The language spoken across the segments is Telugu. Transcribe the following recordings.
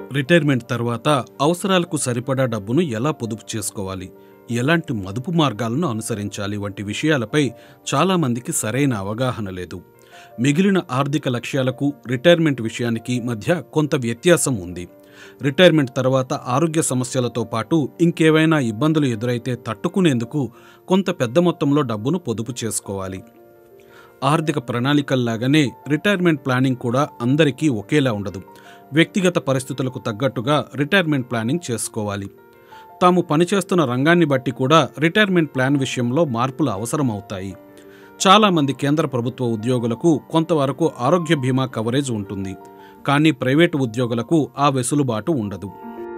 రిటైర్మెంట్ తర్వాత అవసరాలకు సరిపడా డబ్బును ఎలా పొదుపు చేసుకోవాలి ఎలాంటి మదుపు మార్గాలను అనుసరించాలి వంటి విషయాలపై చాలామందికి సరైన అవగాహన లేదు మిగిలిన ఆర్థిక లక్ష్యాలకు రిటైర్మెంట్ విషయానికి మధ్య కొంత వ్యత్యాసం ఉంది రిటైర్మెంట్ తర్వాత ఆరోగ్య సమస్యలతో పాటు ఇంకేవైనా ఇబ్బందులు ఎదురైతే తట్టుకునేందుకు కొంత పెద్ద మొత్తంలో డబ్బును పొదుపు చేసుకోవాలి ఆర్థిక ప్రణాళికల్లాగానే రిటైర్మెంట్ ప్లానింగ్ కూడా అందరికీ ఒకేలా ఉండదు వ్యక్తిగత పరిస్థితులకు తగ్గట్టుగా రిటైర్మెంట్ ప్లానింగ్ చేసుకోవాలి తాము పనిచేస్తున్న రంగాన్ని బట్టి కూడా రిటైర్మెంట్ ప్లాన్ విషయంలో మార్పులు అవసరమవుతాయి చాలామంది కేంద్ర ప్రభుత్వ ఉద్యోగులకు కొంతవరకు ఆరోగ్య బీమా కవరేజ్ ఉంటుంది కానీ ప్రైవేటు ఉద్యోగులకు ఆ వెసులుబాటు ఉండదు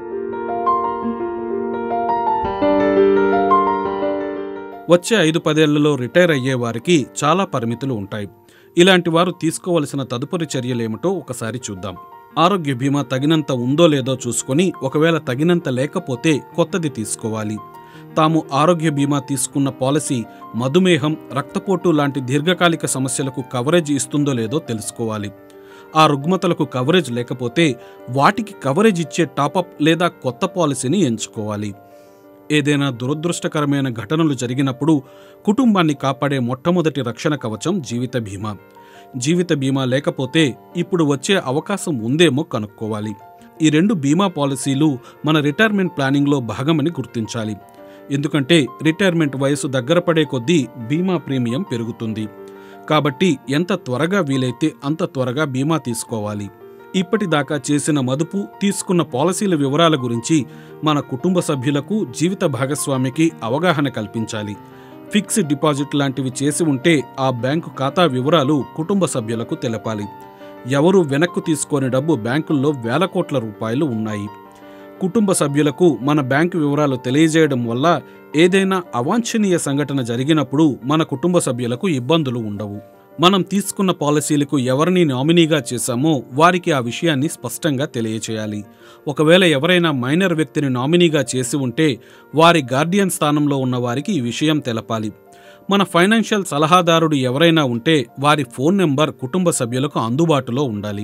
వచ్చే ఐదు పదేళ్లలో రిటైర్ అయ్యే వారికి చాలా పరిమితులు ఉంటాయి ఇలాంటి వారు తీసుకోవలసిన తదుపరి చర్యలేమిటో ఒకసారి చూద్దాం ఆరోగ్య బీమా తగినంత ఉందో లేదో చూసుకొని ఒకవేళ తగినంత లేకపోతే కొత్తది తీసుకోవాలి తాము ఆరోగ్య బీమా తీసుకున్న పాలసీ మధుమేహం రక్తపోటు లాంటి దీర్ఘకాలిక సమస్యలకు కవరేజ్ ఇస్తుందో లేదో తెలుసుకోవాలి ఆ రుగ్మతలకు కవరేజ్ లేకపోతే వాటికి కవరేజ్ ఇచ్చే టాపప్ లేదా కొత్త పాలసీని ఎంచుకోవాలి ఏదైనా దురదృష్టకరమైన ఘటనలు జరిగినప్పుడు కుటుంబాన్ని కాపాడే మొట్టమొదటి రక్షణ కవచం జీవిత బీమా జీవిత బీమా లేకపోతే ఇప్పుడు వచ్చే అవకాశం ఉందేమో కనుక్కోవాలి ఈ రెండు బీమా పాలసీలు మన రిటైర్మెంట్ ప్లానింగ్లో భాగమని గుర్తించాలి ఎందుకంటే రిటైర్మెంట్ వయసు దగ్గర పడే కొద్దీ బీమా ప్రీమియం పెరుగుతుంది కాబట్టి ఎంత త్వరగా వీలైతే అంత త్వరగా బీమా తీసుకోవాలి ఇప్పటిదాకా చేసిన మదుపు తీసుకున్న పాలసీల వివరాల గురించి మన కుటుంబ సభ్యులకు జీవిత భాగస్వామికి అవగాహన కల్పించాలి ఫిక్స్డ్ డిపాజిట్ లాంటివి చేసి ఉంటే ఆ బ్యాంకు ఖాతా వివరాలు కుటుంబ సభ్యులకు తెలపాలి ఎవరు వెనక్కు తీసుకోని డబ్బు బ్యాంకుల్లో వేల కోట్ల రూపాయలు ఉన్నాయి కుటుంబ సభ్యులకు మన బ్యాంకు వివరాలు తెలియజేయడం వల్ల ఏదైనా అవాంఛనీయ సంఘటన జరిగినప్పుడు మన కుటుంబ సభ్యులకు ఇబ్బందులు ఉండవు మనం తీసుకున్న పాలసీలకు ఎవరిని నామినీగా చేశామో వారికి ఆ విషయాన్ని స్పష్టంగా తెలియచేయాలి ఒకవేళ ఎవరైనా మైనర్ వ్యక్తిని నామినీగా చేసి ఉంటే వారి గార్డియన్ స్థానంలో ఉన్న వారికి ఈ విషయం తెలపాలి మన ఫైనాన్షియల్ సలహాదారుడు ఎవరైనా ఉంటే వారి ఫోన్ నెంబర్ కుటుంబ సభ్యులకు అందుబాటులో ఉండాలి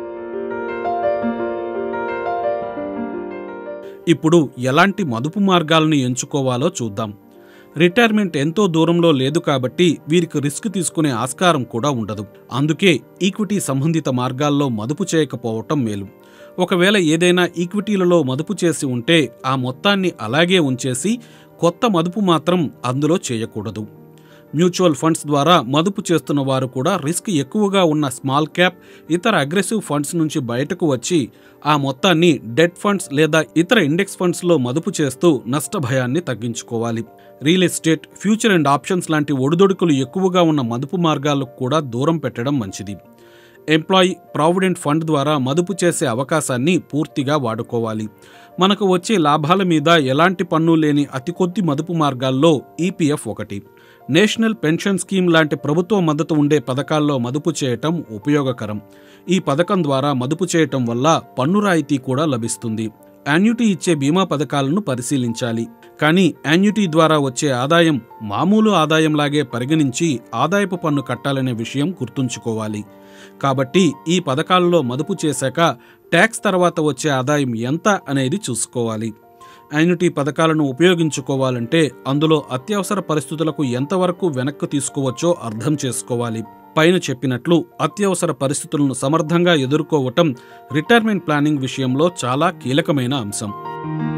ఇప్పుడు ఎలాంటి మదుపు మార్గాలను ఎంచుకోవాలో చూద్దాం రిటైర్మెంట్ ఎంతో దూరంలో లేదు కాబట్టి వీరికి రిస్క్ తీసుకునే ఆస్కారం కూడా ఉండదు అందుకే ఈక్విటీ సంబంధిత మార్గాల్లో మదుపు చేయకపోవటం మేలు ఒకవేళ ఏదైనా ఈక్విటీలలో మదుపు చేసి ఉంటే ఆ మొత్తాన్ని అలాగే ఉంచేసి కొత్త మదుపు మాత్రం అందులో చేయకూడదు మ్యూచువల్ ఫండ్స్ ద్వారా మదుపు చేస్తున్న వారు కూడా రిస్క్ ఎక్కువగా ఉన్న స్మాల్ క్యాప్ ఇతర అగ్రెసివ్ ఫండ్స్ నుంచి బయటకు వచ్చి ఆ మొత్తాన్ని డెట్ ఫండ్స్ లేదా ఇతర ఇండెక్స్ ఫండ్స్లో మదుపు చేస్తూ నష్ట భయాన్ని తగ్గించుకోవాలి real estate future and options లాంటి ఒడిదొడుకులు ఎక్కువగా ఉన్న మదుపు మార్గాలకు కూడా దూరం పెట్టడం మంచిది ఎంప్లాయీ ప్రావిడెంట్ ఫండ్ ద్వారా మదుపు చేసే అవకాశాన్ని పూర్తిగా వాడుకోవాలి మనకు వచ్చే లాభాల మీద ఎలాంటి పన్ను లేని అతి కొద్ది మదుపు మార్గాల్లో ఈపీఎఫ్ ఒకటి నేషనల్ పెన్షన్ స్కీమ్ లాంటి ప్రభుత్వ మద్దతు ఉండే పథకాల్లో మదుపు చేయటం ఉపయోగకరం ఈ పథకం ద్వారా మదుపు చేయటం వల్ల పన్ను రాయితీ కూడా లభిస్తుంది యాన్యుటీ ఇచ్చే బీమా పథకాలను పరిశీలించాలి కానీ యాన్యుటీ ద్వారా వచ్చే ఆదాయం మామూలు ఆదాయంలాగే పరిగణించి ఆదాయపు పన్ను కట్టాలనే విషయం గుర్తుంచుకోవాలి కాబట్టి ఈ పథకాలలో మదుపు చేశాక ట్యాక్స్ తర్వాత వచ్చే ఆదాయం ఎంత అనేది చూసుకోవాలి యాన్యుటీ పథకాలను ఉపయోగించుకోవాలంటే అందులో అత్యవసర పరిస్థితులకు ఎంతవరకు వెనక్కు తీసుకోవచ్చో అర్థం చేసుకోవాలి పైన చెప్పినట్లు అత్యవసర పరిస్థితులను సమర్థంగా ఎదుర్కోవటం రిటైర్మెంట్ ప్లానింగ్ విషయంలో చాలా కీలకమైన అంశం